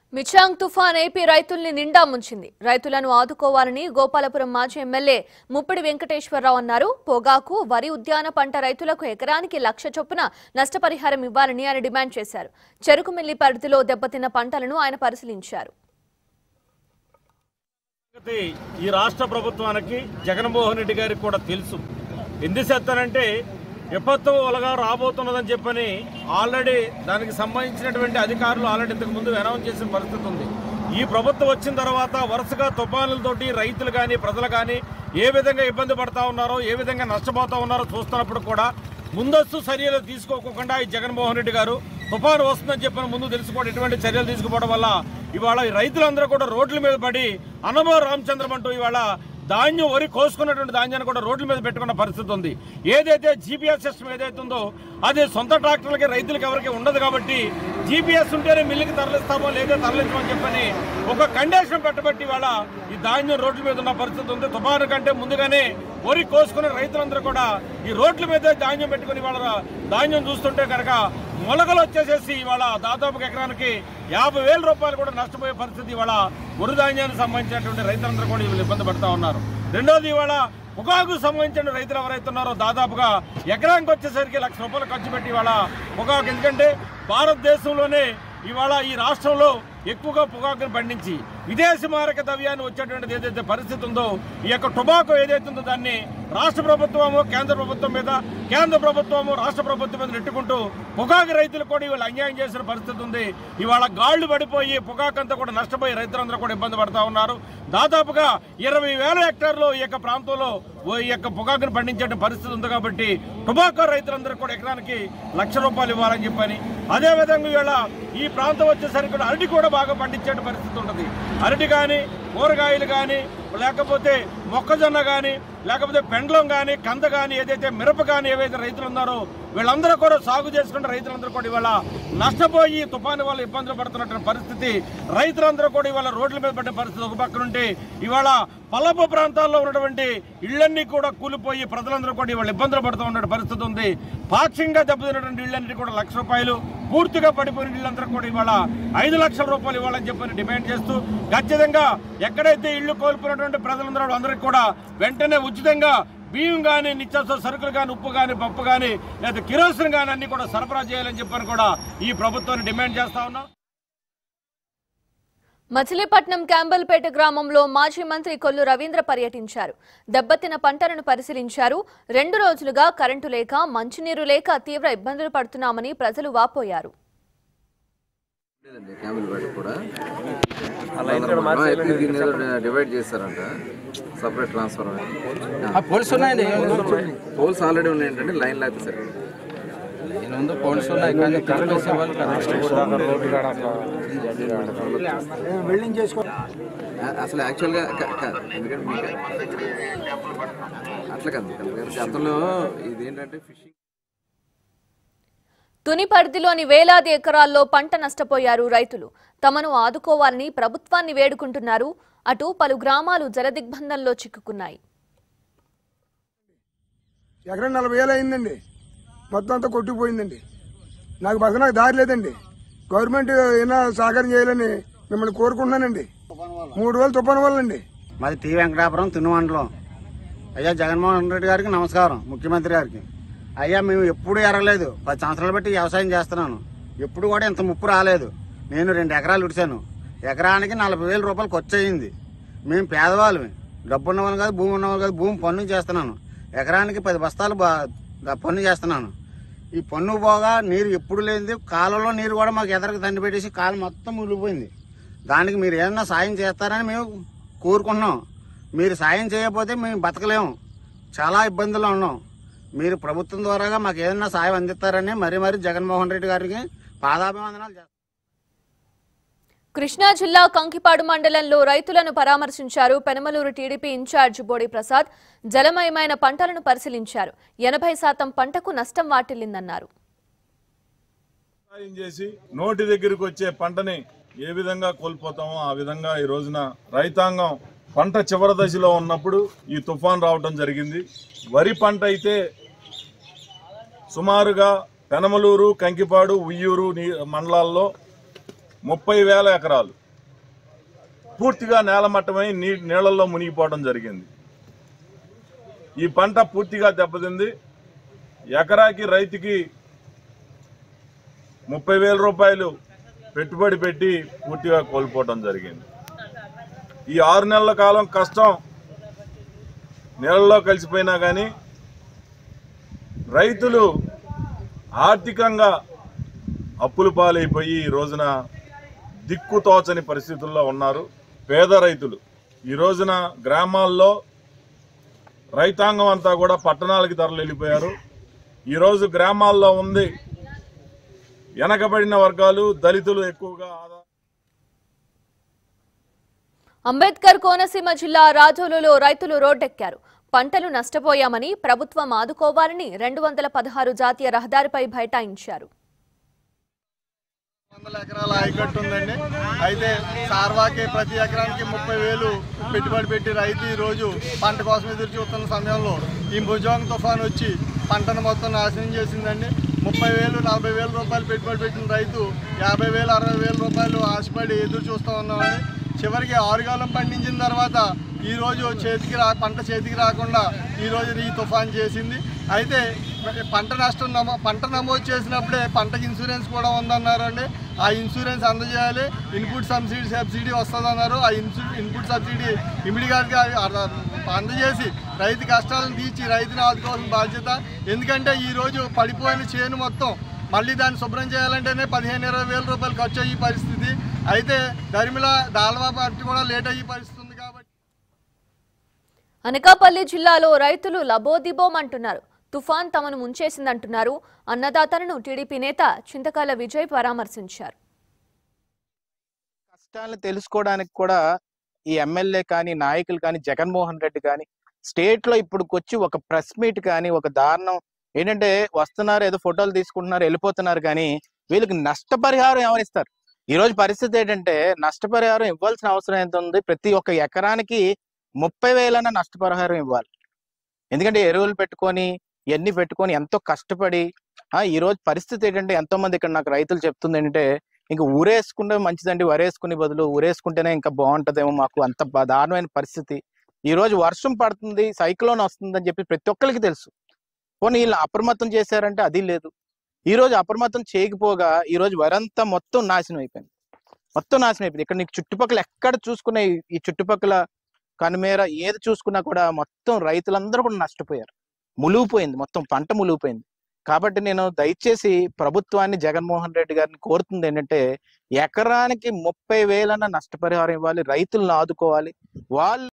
మిచాంగ్ తుఫాన్ ఏపీ రైతుల్ని నిండా ముంచింది రైతులను ఆదుకోవాలని గోపాలపురం మాజీ ఎమ్మెల్యే ముప్పిడి వెంకటేశ్వరరావు అన్నారు పొగాకు వరి ఉద్యాన పంట రైతులకు ఎకరానికి లక్ష చొప్పున నష్టపరిహారం ఇవ్వాలని ఆయన డిమాండ్ చేశారు చెరుకు మిల్లి పరిధిలో దెబ్బతిన్న పంటలను ఆయన పరిశీలించారు సంగతి ఈ రాష్ట్ర ప్రభుత్వానికి జగన్మోహన్ రెడ్డి గారికి కూడా తెలుసు ఎందుకు చెప్తానంటే విపత్తు ఒలగా రాబోతున్నదని చెప్పని ఆల్రెడీ దానికి సంబంధించినటువంటి అధికారులు ఆల్రెడీ ఇంతకు ముందు అనౌన్స్ చేసిన పరిస్థితి ఉంది ఈ ప్రభుత్వం వచ్చిన తర్వాత వరుసగా తుఫానులతోటి రైతులు కానీ ప్రజలు కానీ ఏ విధంగా ఇబ్బంది పడతా ఉన్నారో ఏ విధంగా నష్టపోతా ఉన్నారో చూస్తున్నప్పుడు కూడా ముందస్తు చర్యలు తీసుకోకుండా ఈ జగన్మోహన్ రెడ్డి గారు తుఫాను వస్తుందని చెప్పిన ముందు తెలుసుకోవడం ఎటువంటి చర్యలు తీసుకోవడం వల్ల ఇవాళ ఈ రైతులందరూ కూడా రోడ్ల మీద పడి అనమో రామచంద్రం అంటూ ఇవాళ ధాన్యం వరి కోసుకున్నటువంటి ధాన్యాన్ని కూడా రోడ్ల మీద పెట్టుకున్న పరిస్థితి ఉంది ఏదైతే జీపీఎస్ సిస్టమ్ ఏదైతే ఉందో అది సొంత ట్రాక్టర్లకి రైతులకి ఎవరికి ఉండదు కాబట్టి జీపీఎస్ ఉంటేనే మిల్లుకి తరలిస్తామో లేదా తరలించమని చెప్పని ఒక కండిషన్ పెట్టబట్టి ఇవాళ ఈ ధాన్యం రోడ్ల మీద ఉన్న పరిస్థితి ఉంది తుఫాను కంటే ముందుగానే వరి కోసుకున్న రైతులందరూ కూడా ఈ రోడ్ల మీద ధాన్యం పెట్టుకుని ఇవాళ ధాన్యం చూస్తుంటే కనుక మొలకలు వచ్చేసేసి ఇవాళ దాదాపు ఎకరానికి యాభై వేల రూపాయలు కూడా నష్టపోయే పరిస్థితి ఇవాళ వరి ధాన్యానికి సంబంధించినటువంటి రైతులందరూ కూడా వీళ్ళు ఇబ్బంది పడుతూ ఉన్నారు రెండోది ఇవాళ పొగాకు సంబంధించిన రైతులు ఎవరైతే ఉన్నారో దాదాపుగా ఎకరానికి వచ్చేసరికి లక్ష రూపాయలు ఖర్చు పెట్టి ఇవాళ పొగాకు ఎందుకంటే భారతదేశంలోనే ఇవాళ ఈ రాష్ట్రంలో ఎక్కువగా పొగాకును పండించి విదేశీ మారక ద్రవ్యాన్ని వచ్చేటువంటిది ఏదైతే పరిస్థితి ఉందో ఈ యొక్క టొబాకో ఏదైతే ఉందో దాన్ని రాష్ట్ర ప్రభుత్వము కేంద్ర ప్రభుత్వం మీద కేంద్ర ప్రభుత్వము రాష్ట్ర ప్రభుత్వం మీద నెట్టుకుంటూ పొగాకు రైతులు కూడా ఇవాళ అన్యాయం చేసిన పరిస్థితి ఉంది ఇవాళ గాళ్లు పడిపోయి పొగాకు అంతా కూడా నష్టపోయి రైతులందరూ కూడా ఇబ్బంది పడతా ఉన్నారు దాదాపుగా ఇరవై వేల హెక్టార్లు ఈ యొక్క ప్రాంతంలో ఓ ఈ యొక్క పొగాకును పండించే పరిస్థితి ఉంది కాబట్టి టొబాకో రైతులందరూ కూడా ఎకరానికి లక్ష రూపాయలు ఇవ్వాలని చెప్పని అదేవిధంగా ఇవాళ ఈ ప్రాంతం వచ్చేసరికి కూడా అరటి కూడా బాగా పండించే పరిస్థితి ఉంటుంది అరటి కానీ కూరగాయలు కానీ లేకపోతే మొక్కజొన్న కానీ లేకపోతే పెండ్లం కానీ కంద కానీ ఏదైతే మిరప కానీ ఏవైతే రైతులు ఉన్నారో వీళ్ళందరూ కూడా సాగు చేసుకున్న రైతులందరూ కూడా ఇవాళ నష్టపోయి తుఫాను వల్ల ఇబ్బందులు పడుతున్నటువంటి పరిస్థితి రైతులందరూ కూడా ఇవాళ రోడ్ల మీద పడ్డ పరిస్థితి ఒక పక్కన ఉంటే ఇవాళ పల్లపు ప్రాంతాల్లో ఉన్నటువంటి ఇళ్ళన్నీ కూడా కూలిపోయి ప్రజలందరూ కూడా ఇవాళ ఇబ్బందులు పడుతూ ఉన్న పరిస్థితి ఉంది పాక్షికంగా దెబ్బతిన్నటువంటి ఇళ్ళన్నీ కూడా లక్ష రూపాయలు పూర్తిగా పడిపోయిన ఇళ్ళందరూ కూడా ఇవాళ ఐదు లక్షల రూపాయలు ఇవ్వాలని చెప్పని డిమాండ్ చేస్తూ ఖచ్చితంగా ఎక్కడైతే ఇళ్లు కోల్పోయినటువంటి ప్రజలందరూ అందరికీ కూడా వెంటనే ఉచితంగా బియ్యం కానీ నిత్యావసర సరుకులు కానీ ఉప్పు కానీ పప్పు కానీ లేదా కిరోసిన్ కానీ అన్ని కూడా సరఫరా చేయాలని చెప్పని కూడా ఈ ప్రభుత్వాన్ని డిమాండ్ చేస్తా ఉన్నాం మచిలీపట్నం క్యాంబల్పేట గ్రామంలో మాజీ మంత్రి కొల్లు రవీంద్ర పర్యటించారు దెబ్బతిన్న పంటలను పరిశీలించారు రెండు రోజులుగా కరెంటు లేక మంచినీరు లేక తీవ్ర ఇబ్బందులు పడుతున్నామని ప్రజలు వాపోయారు లేదండి క్యామిల్ బెడ్ కూడా ఎప్పుడు దీన్ని ఏదో డివైడ్ చేస్తారంట సపరేట్ ట్రాన్స్ఫర్ పోల్స్ ఉన్నాయండి పోల్స్ ఆల్రెడీ ఉన్నాయంటే లైన్ లేకపోతే సరే నేను ముందు పోల్స్ ఉన్నాయి కానీ కరెంట్ వేసే వాళ్ళు అసలు యాక్చువల్గా క- క- ఎందుకంటే మీకు అట్లా కాదు గతంలో ఇదేంటంటే ఫిషింగ్ తుని పరిధిలోని వేలాది ఎకరాల్లో పంట నష్టపోయారు రైతులు తమను ఆదుకోవాలని ప్రభుత్వాన్ని వేడుకుంటున్నారు అటు పలు గ్రామాలు జలదిగ్బంధంలో చిక్కుకున్నాయి ఎకరం నలభై వేలు అయిందండి మొత్తం అంతా కొట్టుకుపోయిందండి నాకు బస్ నాకు దారి లేదండి గవర్నమెంట్ ఏమైనా సహకారం చేయాలని మిమ్మల్ని కోరుకుంటున్నానండి మూడు వేలు తుఫాను వల్ల అండి మాది టీ వెంకటాపురం తుని మండలం అయ్యా జగన్మోహన్ రెడ్డి గారికి నమస్కారం ముఖ్యమంత్రి గారికి అయ్యా మేము ఎప్పుడు ఎరగలేదు పది సంవత్సరాలు బట్టి వ్యవసాయం చేస్తున్నాను ఎప్పుడు కూడా ఇంత ముప్పు రాలేదు నేను రెండు ఎకరాలు ఉడిచాను ఎకరానికి నలభై వేల రూపాయలు ఖర్చు అయ్యింది మేము పేదవాళ్ళమే డబ్బు ఉన్నవాళ్ళు కాదు భూమి ఉన్నవాళ్ళు కాదు భూమి పన్ను చేస్తున్నాను ఎకరానికి పది బస్తాలు బా- దా- పన్ను చేస్తున్నాను ఈ పన్ను పోగా నీరు ఎప్పుడు లేనిది కాలంలో నీరు కూడా మాకు ఎదరకు తండ్రి పెట్టేసి కాలు మొత్తం మునిగిపోయింది దానికి మీరు ఏమన్నా సాయం చేస్తారని మేము కోరుకుంటున్నాం మీరు సాయం చేయకపోతే మేము బతకలేము చాలా ఇబ్బందుల్లో ఉన్నాం మీరు ప్రభుత్వం ద్వారాగా మాకు ఏదన్నా సాయం అందిస్తారని మరీ మరీ జగన్మోహన్ రెడ్డి గారికి పాదాభివందనాలు చేస్తాం కృష్ణా జిల్లా కంకిపాడు మండలంలో రైతులను పరామర్శించారు పెనమలూరు టీడీపీ ఇన్ఛార్జ్ బోడి ప్రసాద్ జలమయమైన పంటలను పరిశీలించారు ఎనభై శాతం పంటకు నష్టం వాటిల్లిందన్నారు వ్యవసాయం చేసి నోటి దగ్గరికి వచ్చే పంటని ఏ విధంగా కోల్పోతామో ఆ విధంగా ఈ రోజున రైతాంగం పంట చివరి దశలో ఉన్నప్పుడు ఈ తుఫాన్ రావడం జరిగింది వరి పంట అయితే సుమారుగా పెనమలూరు కంకిపాడు ఉయ్యూరు నీ- మండలాల్లో ముప్పై వేల ఎకరాలు పూర్తిగా నేలమట్టమై నీ నీళ్లలో మునిగిపోవడం జరిగింది ఈ పంట పూర్తిగా దెబ్బతింది ఎకరాకి రైతుకి ముప్పై వేల రూపాయలు పెట్టుబడి పెట్టి పూర్తిగా కోల్పోవడం జరిగింది ఈ ఆరు నెలల కాలం కష్టం నీళ్ళలో కలిసిపోయినా కానీ రైతులు ఆర్థికంగా అప్పులు పాలైపోయి ఈ రోజున దిక్కుతోచని పరిస్థితుల్లో ఉన్నారు పేద రైతులు ఈ రోజున గ్రామాల్లో రైతాంగం అంతా కూడా పట్టణాలకి తరలి వెళ్ళిపోయారు ఈరోజు గ్రామాల్లో ఉంది వెనకబడిన వర్గాలు దళితులు ఎక్కువగా ఆదా అంబేద్కర్ కోనసీమ జిల్లా రాజోలులో రైతులు రోడ్డెక్కారు పంటలు నష్టపోయామని ప్రభుత్వం ఆదుకోవాలని రెండు వందల పదహారు జాతీయ రహదారిపై బైఠాయించారు వందల ఎకరాల ఆయకట్టు ఉందండి అయితే సార్వాకి ప్రతి ఎకరానికి ముప్పై వేలు పెట్టుబడి పెట్టి రైతు ఈ రోజు పంట కోసం ఎదురు చూస్తున్న సమయంలో ఈ భుజంగ్ తుఫాన్ వచ్చి పంటను మొత్తం నాశనం చేసిందండి ముప్పై వేలు నలభై వేల రూపాయలు పెట్టుబడి పెట్టిన రైతు యాభై వేలు అరవై వేల రూపాయలు ఆశపడి ఎదురు చూస్తూ ఉన్నామండి చివరికి ఆరుగాలం పండించిన తర్వాత ఈ రోజు చేతికి రా పంట చేతికి రాకుండా ఈ రోజు ఈ తుఫాన్ చేసింది అయితే పంట నష్టం నమో పంట నమోదు చేసినప్పుడే పంటకి ఇన్సూరెన్స్ కూడా ఉందన్నారండి ఆ ఇన్సూరెన్స్ అందజేయాలి ఇన్పుట్ సబ్సిడీ సబ్సిడీ వస్తుందన్నారు ఆ ఇన్సూ ఇన్పుట్ సబ్సిడీ ఇమిడియట్గా అందజేసి రైతు కష్టాలను తీర్చి రైతుని ఆదుకోవాల్సిన బాధ్యత ఎందుకంటే ఈ రోజు పడిపోయిన చేను మొత్తం మళ్ళీ దాన్ని శుభ్రం చేయాలంటేనే పదిహేను ఇరవై వేల రూపాయలు ఖర్చు అయ్యే పరిస్థితి అయితే దరిమిల దాల్వా పట్టి కూడా లేట్ అయ్యే పరిస్థితి ఉంది కాబట్టి అనకాపల్లి జిల్లాలో రైతులు లబోదిబోమంటున్నారు తుఫాన్ తమను ముంచేసిందంటున్నారు అన్నదాతలను టీడీపీ నేత చింతకాల విజయ్ పరామర్శించారు కష్టాలను తెలుసుకోవడానికి కూడా ఈ ఎమ్మెల్యే కానీ నాయకులు కానీ జగన్మోహన్ రెడ్డి కానీ స్టేట్ లో ఇప్పుడుకొచ్చి ఒక ప్రెస్ మీట్ కానీ ఒక దారుణం ఏంటంటే వస్తున్నారు ఏదో ఫోటోలు తీసుకుంటున్నారు వెళ్ళిపోతున్నారు కానీ వీళ్ళకి నష్టపరిహారం ఎవరిస్తారు ఈ రోజు పరిస్థితి ఏంటంటే నష్టపరిహారం ఇవ్వాల్సిన అవసరం ఎంత ఉంది ప్రతి ఒక్క ఎకరానికి ముప్పై వేలన్న నష్టపరిహారం ఇవ్వాలి ఎందుకంటే ఎరువులు పెట్టుకొని ఇవన్నీ పెట్టుకొని ఎంతో కష్టపడి ఆ ఈ రోజు పరిస్థితి ఏంటంటే ఎంతో మంది ఇక్కడ నాకు రైతులు చెప్తుంది ఏంటంటే ఇంకా ఊరేసుకుంటే మంచిదండి వరేసుకునే బదులు ఊరేసుకుంటేనే ఇంకా బాగుంటదేమో మాకు అంత బా- దారుణమైన పరిస్థితి ఈ రోజు వర్షం పడుతుంది సైక్లోన్ వస్తుంది అని చెప్పి ప్రతి ఒక్కరికి తెలుసు పోనీ వీళ్ళు అప్రమత్తం చేశారంటే అది లేదు ఈ రోజు అప్రమత్తం చేయకపోగా ఈ రోజు వరంతా మొత్తం నాశనం అయిపోయింది మొత్తం నాశనం అయిపోయింది ఇక్కడ నీకు చుట్టుపక్కల ఎక్కడ చూసుకున్న ఈ- ఈ చుట్టుపక్కల కనుమేర ఏది చూసుకున్నా కూడా మొత్తం రైతులందరూ కూడా నష్టపోయారు ములిగిపోయింది మొత్తం పంట ములిగిపోయింది కాబట్టి నేను దయచేసి ప్రభుత్వాన్ని జగన్మోహన్ రెడ్డి గారిని కోరుతుంది ఏంటంటే ఎకరానికి ముప్పై వేలన్న నష్టపరిహారం ఇవ్వాలి రైతులను ఆదుకోవాలి వాళ్ళు